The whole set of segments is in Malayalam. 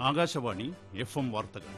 ആകാശവാണി എഫ് എം വാർത്തകൾ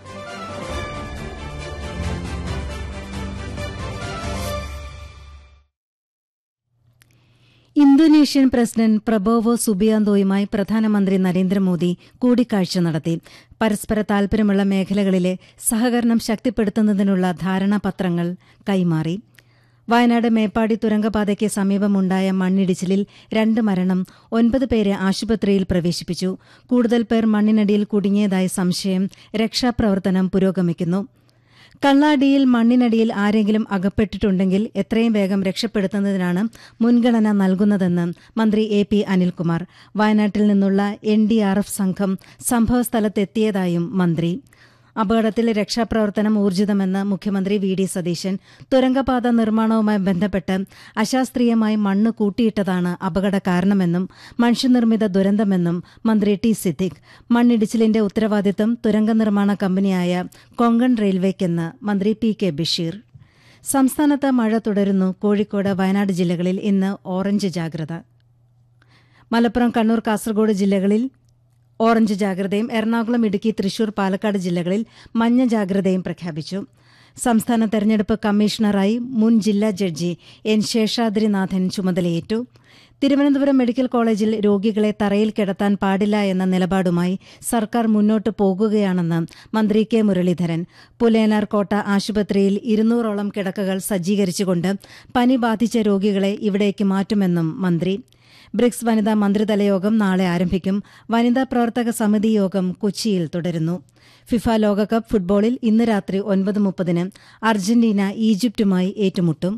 ഇന്തോനേഷ്യൻ പ്രസിഡന്റ് പ്രബോവോ സുബിയാന്തോയുമായി പ്രധാനമന്ത്രി നരേന്ദ്രമോദി കൂടിക്കാഴ്ച നടത്തി പരസ്പര താൽപര്യമുള്ള മേഖലകളിലെ സഹകരണം ശക്തിപ്പെടുത്തുന്നതിനുള്ള ധാരണാപത്രങ്ങൾ കൈമാറി വയനാട് മേപ്പാടി തുരങ്കപാതയ്ക്ക് സമീപമുണ്ടായ മണ്ണിടിച്ചിലിൽ രണ്ട് മരണം ഒൻപത് പേരെ ആശുപത്രിയിൽ പ്രവേശിപ്പിച്ചു കൂടുതൽ പേർ മണ്ണിനടിയിൽ കുടുങ്ങിയതായി സംശയം രക്ഷാപ്രവർത്തനം പുരോഗമിക്കുന്നു കള്ളാടിയിൽ മണ്ണിനടിയിൽ ആരെങ്കിലും അകപ്പെട്ടിട്ടുണ്ടെങ്കിൽ എത്രയും വേഗം രക്ഷപ്പെടുത്തുന്നതിനാണ് മുൻഗണന നൽകുന്നതെന്ന് മന്ത്രി എ പി അനിൽകുമാർ വയനാട്ടിൽ നിന്നുള്ള എൻ ഡി ആർ എഫ് സംഘം സംഭവസ്ഥലത്തെത്തിയതായും മന്ത്രി അപകടത്തിൽ രക്ഷാപ്രവർത്തനം ഊർജിതമെന്ന് മുഖ്യമന്ത്രി വി ഡി സതീശൻ തുരങ്കപാത നിർമ്മാണവുമായി ബന്ധപ്പെട്ട് അശാസ്ത്രീയമായി മണ്ണ് കൂട്ടിയിട്ടതാണ് അപകട കാരണമെന്നും മനുഷ്യനിർമ്മിത ദുരന്തമെന്നും മന്ത്രി ടി സിദ്ദിഖ് മണ്ണിടിച്ചിലിന്റെ ഉത്തരവാദിത്തം തുരങ്ക നിർമ്മാണ കമ്പനിയായ കൊങ്കൺ റെയിൽവേക്കെന്ന് മന്ത്രി പി കെ ബഷീർ സംസ്ഥാനത്ത് മഴ തുടരുന്നു കോഴിക്കോട് വയനാട് ജില്ലകളിൽ ഇന്ന് ഓറഞ്ച് ജാഗ്രത മലപ്പുറം കണ്ണൂർ കാസർഗോഡ് ജില്ലകളിൽ ഓറഞ്ച് ജാഗ്രതയും എറണാകുളം ഇടുക്കി തൃശൂർ പാലക്കാട് ജില്ലകളിൽ മഞ്ഞ ജാഗ്രതയും പ്രഖ്യാപിച്ചു സംസ്ഥാന തെരഞ്ഞെടുപ്പ് കമ്മീഷണറായി മുൻ ജില്ലാ ജഡ്ജി എൻ ശേഷാദ്രിനാഥൻ ചുമതലയേറ്റു തിരുവനന്തപുരം മെഡിക്കൽ കോളേജിൽ രോഗികളെ തറയിൽ കിടത്താൻ പാടില്ല എന്ന നിലപാടുമായി സർക്കാർ മുന്നോട്ട് പോകുകയാണെന്ന് മന്ത്രി കെ മുരളീധരൻ പുലയനാർ കോട്ട ആശുപത്രിയിൽ ഇരുന്നൂറോളം കിടക്കകൾ സജ്ജീകരിച്ചുകൊണ്ട് പനി ബാധിച്ച രോഗികളെ ഇവിടേക്ക് മാറ്റുമെന്നും മന്ത്രി ബ്രിക്സ് വനിതാ മന്ത്രിതല യോഗം നാളെ ആരംഭിക്കും വനിതാ പ്രവർത്തക സമിതി യോഗം കൊച്ചിയിൽ തുടരുന്നു ഫിഫ ലോകകപ്പ് ഫുട്ബോളിൽ ഇന്ന് രാത്രി ഒൻപത് മുപ്പതിന് അർജന്റീന ഈജിപ്തുമായി ഏറ്റുമുട്ടും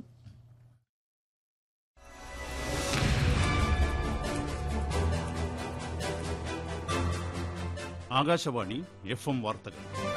ആകാശവാണി എഫ് എം വാർത്തകൾ